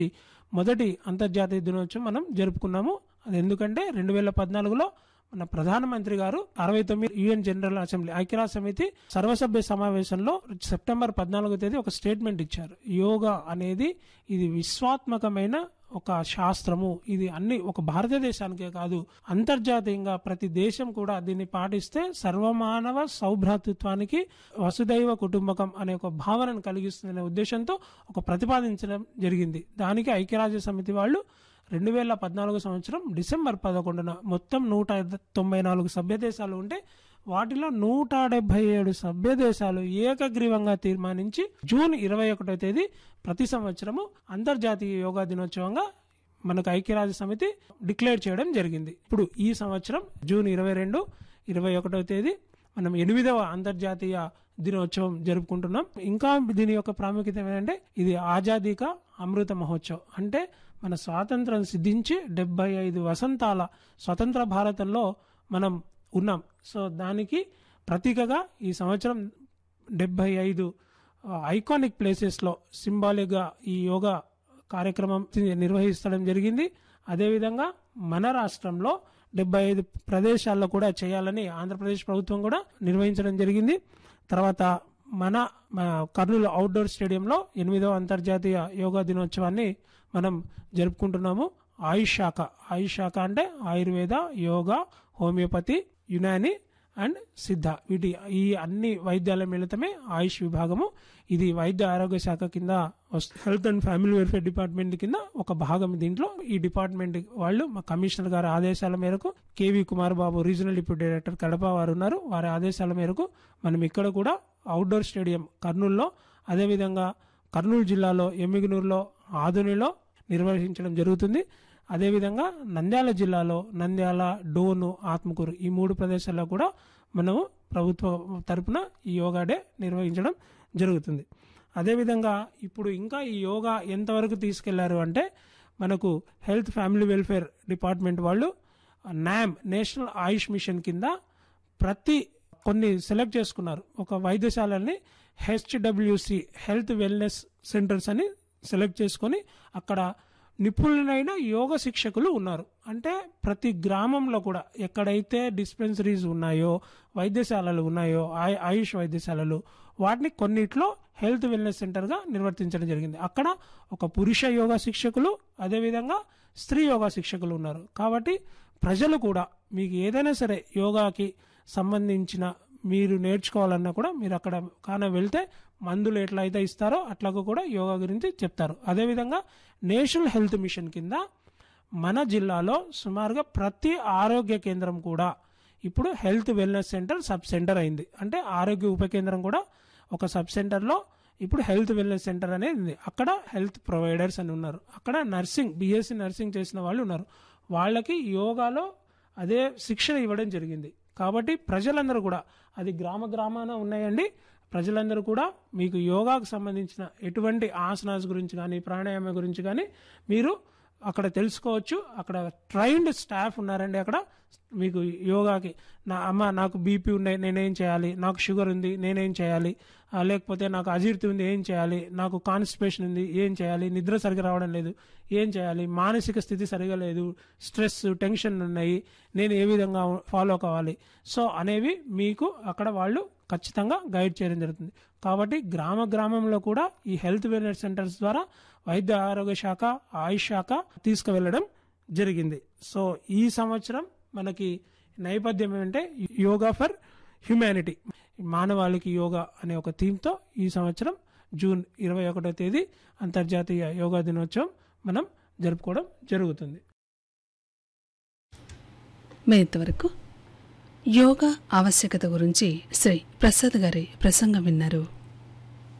మొదటి అంతర్జాతీయ దినోత్సవం మనం జరుపుకున్నాము అది ఎందుకంటే రెండు వేల పద్నాలుగులో మన ప్రధానమంత్రి గారు అరవై తొమ్మిది యుఎన్ జనరల్ అసెంబ్లీ ఐక్యరాజ్య సమితి సర్వసభ్య సమావేశంలో సెప్టెంబర్ పద్నాలుగో తేదీ ఒక స్టేట్మెంట్ ఇచ్చారు యోగా అనేది ఇది విశ్వాత్మకమైన ఒక శాస్త్రము ఇది అన్ని ఒక భారతదేశానికే కాదు అంతర్జాతీయంగా ప్రతి దేశం కూడా దీన్ని పాటిస్తే సర్వమానవ సౌభ్రాతృత్వానికి వసుదైవ కుటుంబకం అనే ఒక భావనను కలిగిస్తుందనే ఉద్దేశంతో ఒక ప్రతిపాదించడం జరిగింది దానికి ఐక్యరాజ్య సమితి వాళ్ళు రెండు వేల పద్నాలుగు సంవత్సరం డిసెంబర్ పదకొండున మొత్తం నూట తొంభై నాలుగు సభ్య దేశాలు ఉంటే వాటిలో నూట డెబ్బై ఏడు సభ్య దేశాలు ఏకగ్రీవంగా తీర్మానించి జూన్ ఇరవై ఒకటో తేదీ ప్రతి సంవత్సరము అంతర్జాతీయ యోగా దినోత్సవంగా మనకు ఐక్యరాజ్య సమితి డిక్లేర్ చేయడం జరిగింది ఇప్పుడు ఈ సంవత్సరం జూన్ ఇరవై రెండు ఇరవై ఒకటో తేదీ మనం ఎనిమిదవ అంతర్జాతీయ దినోత్సవం జరుపుకుంటున్నాం ఇంకా దీని యొక్క ప్రాముఖ్యత ఏంటంటే ఇది ఆజాదీ కా అమృత మహోత్సవ్ అంటే మన స్వాతంత్రం సిద్ధించి డెబ్బై ఐదు వసంతాల స్వతంత్ర భారతంలో మనం ఉన్నాం సో దానికి ప్రతీకగా ఈ సంవత్సరం డెబ్బై ఐదు ఐకానిక్ ప్లేసెస్లో సింబాలిక్గా ఈ యోగా కార్యక్రమం నిర్వహిస్తడం జరిగింది అదేవిధంగా మన రాష్ట్రంలో డెబ్బై ఐదు ప్రదేశాల్లో కూడా చేయాలని ఆంధ్రప్రదేశ్ ప్రభుత్వం కూడా నిర్వహించడం జరిగింది తర్వాత మన మన కర్నూలు అవుట్డోర్ స్టేడియంలో ఎనిమిదవ అంతర్జాతీయ యోగా దినోత్సవాన్ని మనం జరుపుకుంటున్నాము ఆయుష్ శాఖ ఆయుష్ శాఖ అంటే ఆయుర్వేద యోగా హోమియోపతి యునాని అండ్ సిద్ధ వీటి ఈ అన్ని వైద్యాల మిళితమే ఆయుష్ విభాగము ఇది వైద్య ఆరోగ్య శాఖ కింద health and family welfare department కింద ఒక భాగం దీంట్లో ఈ డిపార్ట్మెంట్ వాళ్ళు మా కమిషనర్ గారి ఆదేశాల మేరకు K V Kumar Babu regional deputy director Kadapa వారు ఉన్నారు వారి ఆదేశాల మేరకు మనం ఇక్కడ కూడా అవుట్డోర్ స్టేడియం కర్నూలులో అదేవిధంగా కర్నూలు జిల్లాలో ఎమ్మిగనూరులో ఆదునిలో నిర్వహించడం జరుగుతుంది అదేవిధంగా నంద్యాల జిల్లాలో నంద్యాల డోను ఆత్మకూరు ఈ మూడు ప్రదేశాల్లో కూడా మనము ప్రభుత్వ తరపున ఈ యోగా డే నిర్వహించడం జరుగుతుంది అదేవిధంగా ఇప్పుడు ఇంకా ఈ యోగా ఎంతవరకు తీసుకెళ్లారు అంటే మనకు హెల్త్ ఫ్యామిలీ వెల్ఫేర్ డిపార్ట్మెంట్ వాళ్ళు నామ్ నేషనల్ ఆయుష్ మిషన్ కింద ప్రతి కొన్ని సెలెక్ట్ చేసుకున్నారు ఒక వైద్యశాలని హెచ్డబ్ల్యూసి హెల్త్ వెల్నెస్ సెంటర్స్ అని సెలెక్ట్ చేసుకొని అక్కడ నిపుణులైన యోగ శిక్షకులు ఉన్నారు అంటే ప్రతి గ్రామంలో కూడా ఎక్కడైతే డిస్పెన్సరీస్ ఉన్నాయో వైద్యశాలలు ఉన్నాయో ఆయ- ఆయుష్ వైద్యశాలలు వాటిని కొన్నిట్లో హెల్త్ వెల్నెస్ సెంటర్గా నిర్వర్తించడం జరిగింది అక్కడ ఒక పురుష యోగా శిక్షకులు అదేవిధంగా స్త్రీ యోగా శిక్షకులు ఉన్నారు కాబట్టి ప్రజలు కూడా మీకు ఏదైనా సరే యోగాకి సంబంధించిన మీరు నేర్చుకోవాలన్నా కూడా మీరు అక్కడ కాన వెళ్తే మందులు ఎట్లా అయితే ఇస్తారో అట్లాగా కూడా యోగా గురించి చెప్తారు అదేవిధంగా నేషనల్ హెల్త్ మిషన్ కింద మన జిల్లాలో సుమారుగా ప్రతి ఆరోగ్య కేంద్రం కూడా ఇప్పుడు health wellness centre sub centre అయింది అంటే ఆరోగ్య ఉప కేంద్రం కూడా ఒక సబ్ సెంటర్లో ఇప్పుడు హెల్త్ వెల్నెస్ సెంటర్ అనేది ఉంది అక్కడ హెల్త్ ప్రొవైడర్స్ అని ఉన్నారు అక్కడ నర్సింగ్ బీఎస్సీ నర్సింగ్ చేసిన వాళ్ళు ఉన్నారు వాళ్ళకి యోగాలో అదే శిక్షణ ఇవ్వడం జరిగింది కాబట్టి ప్రజలందరూ కూడా అది గ్రామ గ్రామాన ఉన్నాయండి ప్రజలందరూ కూడా మీకు యోగాకు సంబంధించిన ఎటువంటి ఆసనాస్ గురించి కానీ ప్రాణాయామ గురించి కానీ మీరు అక్కడ తెలుసుకోవచ్చు అక్కడ ట్రైన్డ్ స్టాఫ్ ఉన్నారండి అక్కడ మీకు యోగాకి నా అమ్మ నాకు బీపీ ఉన్నాయి నేనేం చేయాలి నాకు షుగర్ ఉంది నేనేం చేయాలి ఆ, లేకపోతే నాకు అజీర్తి ఉంది ఏం చేయాలి నాకు కాన్స్టిపేషన్ ఉంది ఏం చేయాలి నిద్ర సరిగా రావడం లేదు ఏం చేయాలి మానసిక స్థితి సరిగా లేదు స్ట్రెస్ టెన్షన్ ఉన్నాయి నేను ఏ విధంగా ఫాలో కావాలి సో అనేవి మీకు అక్కడ వాళ్ళు ఖచ్చితంగా గైడ్ చేయడం జరుగుతుంది కాబట్టి గ్రామ గ్రామంలో కూడా ఈ హెల్త్ వెల్నెస్ సెంటర్స్ ద్వారా వైద్య ఆరోగ్య శాఖ ఆయుష్ శాఖ తీసుకువెళ్ళడం జరిగింది సో ఈ సంవత్సరం మనకి నేపథ్యం ఏంటంటే యోగా ఫర్ హ్యుమానిటీ మానవాళికి యోగా అనే ఒక థీమ్తో ఈ సంవత్సరం జూన్ ఇరవై ఒకటో తేదీ అంతర్జాతీయ యోగా దినోత్సవం మనం జరుపుకోవడం జరుగుతుంది మీరు ఇంతవరకు యోగా ఆవశ్యకత గురించి శ్రీ ప్రసాద్ గారి ప్రసంగం విన్నారు